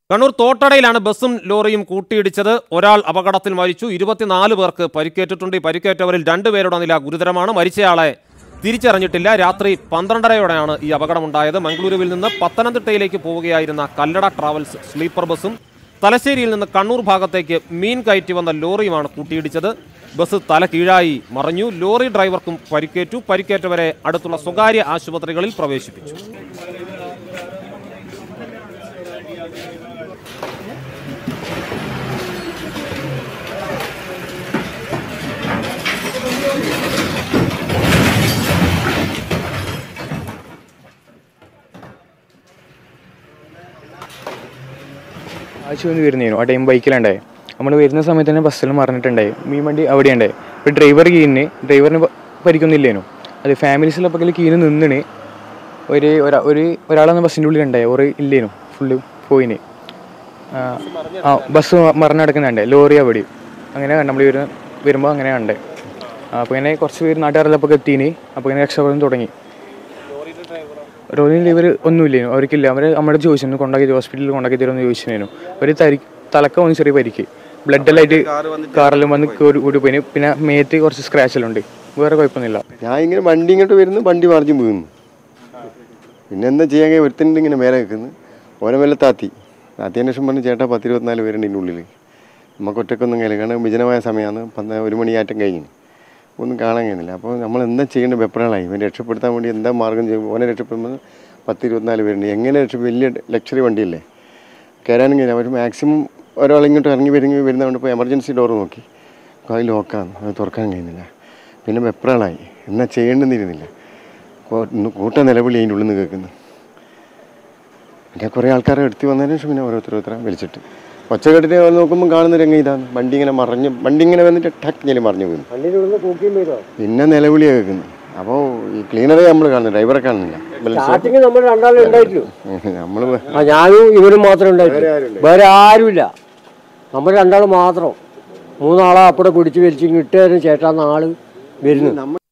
കണ്ണൂർ തോട്ടടയിലാണ് ബസ്സും ലോറിയും കൂട്ടിയിടിച്ചത് ഒരാൾ അപകടത്തിൽ മരിച്ചു ഇരുപത്തിനാല് പേർക്ക് പരിക്കേറ്റിട്ടുണ്ട് ഈ പരിക്കേറ്റവരിൽ രണ്ടുപേരുടെ നില ഗുരുതരമാണ് മരിച്ചയാളെ തിരിച്ചറിഞ്ഞിട്ടില്ല രാത്രി പന്ത്രണ്ടരയോടെയാണ് ഈ അപകടമുണ്ടായത് മംഗളൂരുവിൽ നിന്ന് പത്തനംതിട്ടയിലേക്ക് പോവുകയായിരുന്ന കല്ലട ട്രാവൽസ് സ്ലീപ്പർ ബസ്സും തലശ്ശേരിയിൽ നിന്ന് കണ്ണൂർ ഭാഗത്തേക്ക് മീൻ കയറ്റി വന്ന ലോറിയുമാണ് കൂട്ടിയിടിച്ചത് ബസ് തല കീഴായി മറിഞ്ഞു ലോറി ഡ്രൈവർക്കും പരിക്കേറ്റു പരിക്കേറ്റവരെ അടുത്തുള്ള സ്വകാര്യ ആശുപത്രികളിൽ പ്രവേശിപ്പിച്ചു ആഴ്ച വന്ന് വരുന്നേനു ആ ടൈം ബൈക്കിലുണ്ടായി നമ്മൾ വരുന്ന സമയത്ത് തന്നെ ബസ്സിൽ മറിഞ്ഞിട്ടുണ്ടായി മീൻ വണ്ടി അവിടെ ഉണ്ടായി ഇപ്പോൾ ഡ്രൈവർ കീഴിന് ഡ്രൈവറിന് പ- പരിക്കൊന്നുമില്ലേനു അത് ഫാമിലീസിലപ്പോൾ കീഴിന് നിന്നിന് ഒരു ഒരാ ഒരു ഒരാളെന്ന് ബസ്സിൻ്റെ ഉള്ളിൽ ഉണ്ടായി ഒരു ഇല്ലേനു ഫുള്ള് പോയിന് ആ, ആ ബസ് മറിഞ്ഞടക്കുന്നുണ്ട് ലോറി അവിടെ അങ്ങനെ നമ്മൾ വരുന്ന വരുമ്പോൾ അങ്ങനെ ഉണ്ട് അപ്പോൾ ഇങ്ങനെ കുറച്ച് പേര് നാട്ടുകാരെല്ലാം എത്തീന് അപ്പോൾ ഇങ്ങനെ രക്ഷപ്പെടാൻ തുടങ്ങി റോഡിൽ ഇവർ ഒന്നുമില്ലേനു അവർക്കില്ല അവർ നമ്മുടെ ചോദിച്ചു കൊണ്ടാക്കി ഹോസ്പിറ്റലിൽ കൊണ്ടാക്കി തരുമെന്ന് ചോദിച്ചിരുന്നു അവർ തരി തലക്ക വന്ന് ചെറിയ പരിക്ക് ബ്ലഡ് എല്ലാം ആയിട്ട് കാറിലും വന്ന് കൂടി കൂടി പോയിന് പിന്നെ മേത്ത് കുറച്ച് സ്ക്രാച്ചെല്ലാം ഉണ്ട് വേറെ കുഴപ്പമൊന്നുമില്ല ഞാൻ ഇങ്ങനെ വണ്ടി ഇങ്ങോട്ട് വരുന്നു വണ്ടി മറിഞ്ഞു വീഴുന്നു പിന്നെ എന്താ ചെയ്യാൻ കഴിയും ഒരുത്തൻ്റെ ഇങ്ങനെ മേലെ നിൽക്കുന്നു ഓരോ മേലെ താത്തി താത്തിയതിന് ശേഷം പറഞ്ഞു ചേട്ടാ പത്തിരുപത്തിനാല് പേരുണ്ട് ഇതിൻ്റെ ഉള്ളിൽ നമുക്ക് ഒറ്റക്കൊന്നും കഴിയില്ല കാരണം വിജനമായ സമയമാണ് പന്ത ഒരു മണിയാറ്റം കഴിഞ്ഞു ഒന്നും കാണാൻ കഴിയുന്നില്ല അപ്പോൾ നമ്മൾ എന്താ ചെയ്യേണ്ടത് വെപ്രാളായി ഇവനെ രക്ഷപ്പെടുത്താൻ വേണ്ടി എന്താ മാർഗം ചെയ്യും ഓനെ രക്ഷപ്പെടുമ്പോൾ പത്ത് ഇരുപത്തിനാല് പേരുണ്ട് എങ്ങനെ രക്ഷ വലിയ ലക്ഷറി വണ്ടിയല്ലേ കയറാനും കഴിയില്ല അവർ മാക്സിമം ഒരാൾ ഇങ്ങോട്ട് ഇറങ്ങി വരുന്ന വരുന്നതുകൊണ്ട് ഇപ്പോൾ എമർജൻസി ഡോർ നോക്കി അത് ലോക്കാണ് അത് തുറക്കാൻ കഴിയുന്നില്ല പിന്നെ വെപ്രാളായി എന്നാ ചെയ്യേണ്ടെന്നിരുന്നില്ല കോ- ഇന്ന് കൂട്ട നിലവിളി അതിൻ്റെ ഉള്ളിൽ നിന്ന് കേൾക്കുന്നു പിന്നെ കുറേ ആൾക്കാരെ എടുത്തി വന്നതിന് ശേഷം പിന്നെ ഓരോരുത്തർ ഓരോരുത്തരെ വലിച്ചിട്ട് ഒച്ച കേട്ടിട്ട് നോക്കുമ്പോൾ കാണുന്ന രംഗം ഇതാണ് വണ്ടി ഇങ്ങനെ മറിഞ്ഞ് വണ്ടി ഇങ്ങനെ വന്നിട്ട് ടക്ക് ഞാൻ മറിഞ്ഞു വീണു പിന്നെ നിലവിളിയാണ് കേൾക്കുന്നത് അപ്പോൾ ഈ ക്ലീനറെ നമ്മൾ കാണുന്നു ഡ്രൈവറെ കാണുന്നില്ല സ്റ്റാർട്ടിങ് നമ്മൾ രണ്ടാളും ഉണ്ടായിട്ടുള്ളൂ നമ്മൾ ആ ഞാനും ഇവരും മാത്രമേ ഉണ്ടായിട്ടുള്ളൂ വേറെ ആരുമില്ല നമ്മൾ രണ്ടാൾ മാത്രം മൂന്നാളെ അപ്പടെ പിടിച്ച് വലിച്ച് ഇട്ട് ചേട്ടാന്ന് ആള് വരുന്നു